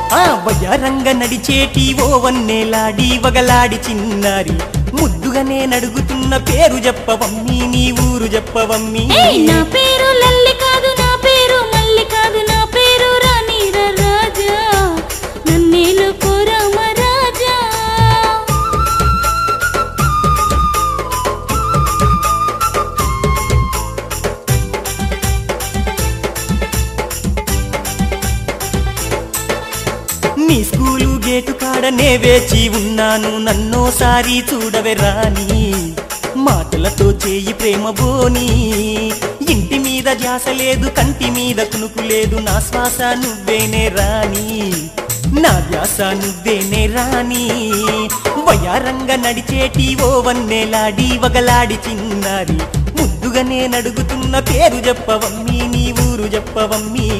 ఆ వయ్యారంగ నడిచేటి ఓ వన్నేలాడి వగలాడి చిన్నారి ముద్దుగానే నడుగుతున్న పేరు చెప్పవమ్మి నీ ఊరు చెప్పవమ్మి ఏయ్ నా పేరు లల్లి కాదు నా పేరు మల్లి కాదు నా పేరు రాణి రాజా నన్నేలు కోరామ రాజా నీ స్కూలు గేటు కాడనే వేచి ఉన్నాను నన్నోసారి చూడవే రాని మాటలతో చేయి ప్రేమ బోని ఇంటి మీద ధ్యాస లేదు కంటి మీద కునుకు లేదు నా శ్వాస నువ్వేనే రాని నా ధ్యాస నువ్వేనే రాని వయారంగ నడిచేటి ఓ వన్నేలాడి వగలాడి చిన్నారి ముద్దుగానే నడుగుతున్న పేరు చెప్పవమ్మి నీ ఊరు చెప్పవమ్మి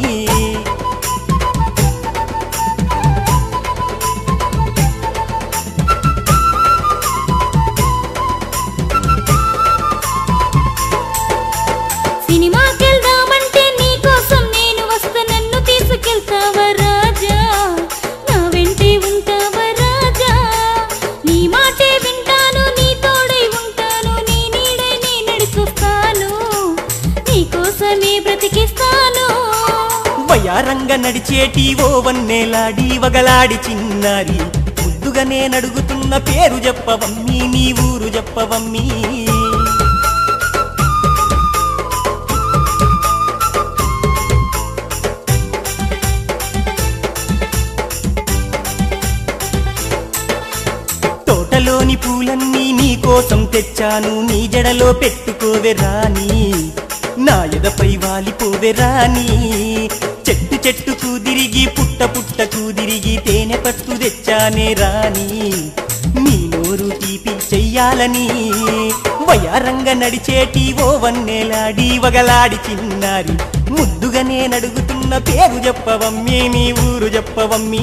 సినిమాకెళ్దామంటే నీకోసం నేను వస్తా నన్ను తీసుకెళ్తావా రాజా నా వెంటే ఉంటావా రాజా నీ మాటే వింటాను నీ తోడై ఉంటాను నీ నీడై నీ నడిచొస్తాను నీకోసమే బ్రతికిస్తాను వయారంగ నడిచేటి ఓ వన్నేలాడి వగలాడి చిన్నారి ముద్దుగానే నడుగుతున్న పేరు చెప్పవమ్మి నీ ఊరు చెప్పవమ్మి తోటలోని పూలన్నీ నీ కోసం తెచ్చాను నీ జడలో పెట్టుకోవే రాని నా ఎదపై వాలిపోవే రాని చెట్టు చెట్టుకు తిరిగి పుట్ట పుట్టకు తిరిగి తేనె పట్టు తెచ్చానే రాని నీ నోరు తీపి చెయ్యాలని వయారంగ నడిచేటి ఓ వన్నేలాడి వగలాడి చిన్నారి ముద్దుగానే నడుగుతున్న పేరు చెప్పవమ్మి నీ ఊరు చెప్పవమ్మి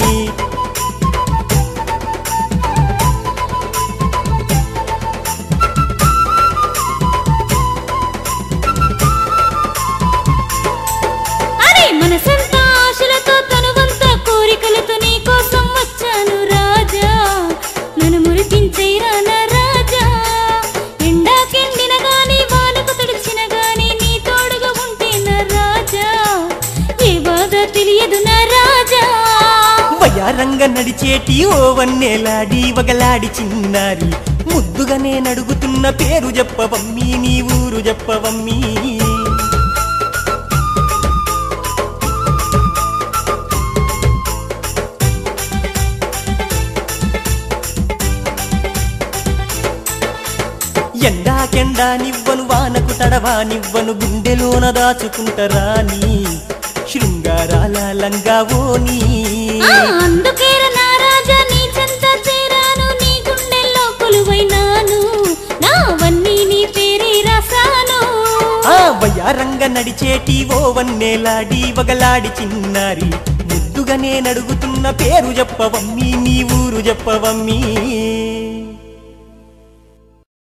అరే మనసంతా ఆశలతో తనువంతా కోరికలతో నీ కోసం వచ్చాను రాజా నన్ను మురిపించేరా నా రాజా ఎండాకెండిన గాని వానకు తడిచిన గాని నీ తోడుగా ఉంటే నా రాజా ఏ బాధ తెలియదు నా రాజా వయారంగ నడిచేటి ఓ వన్నేలాడి వగలాడి చిన్నారి ముద్దుగానే నడుగుతున్న పేరు చెప్పవమ్మి నీ ఊరు చెప్పవమ్మి ఎండాకెండా నివ్వను వానకు తడవానివ్వను గుండెలోన దాచుకుంటరా నీ శృంగారాల లంగావోని ఆ, అందుకేరా నా రాజా నీ చెంత చేరాను నీ గుండెల్లో కొలువైనాను నావన్నీ నీ పేరే రాసాను ఆ వయారంగ నడిచేటి ఓ వన్నేలాడి వగలాడి చిన్నారి ముద్దుగానే నడుగుతున్న పేరు చెప్పవమ్మి నీ ఊరు చెప్పవమ్మి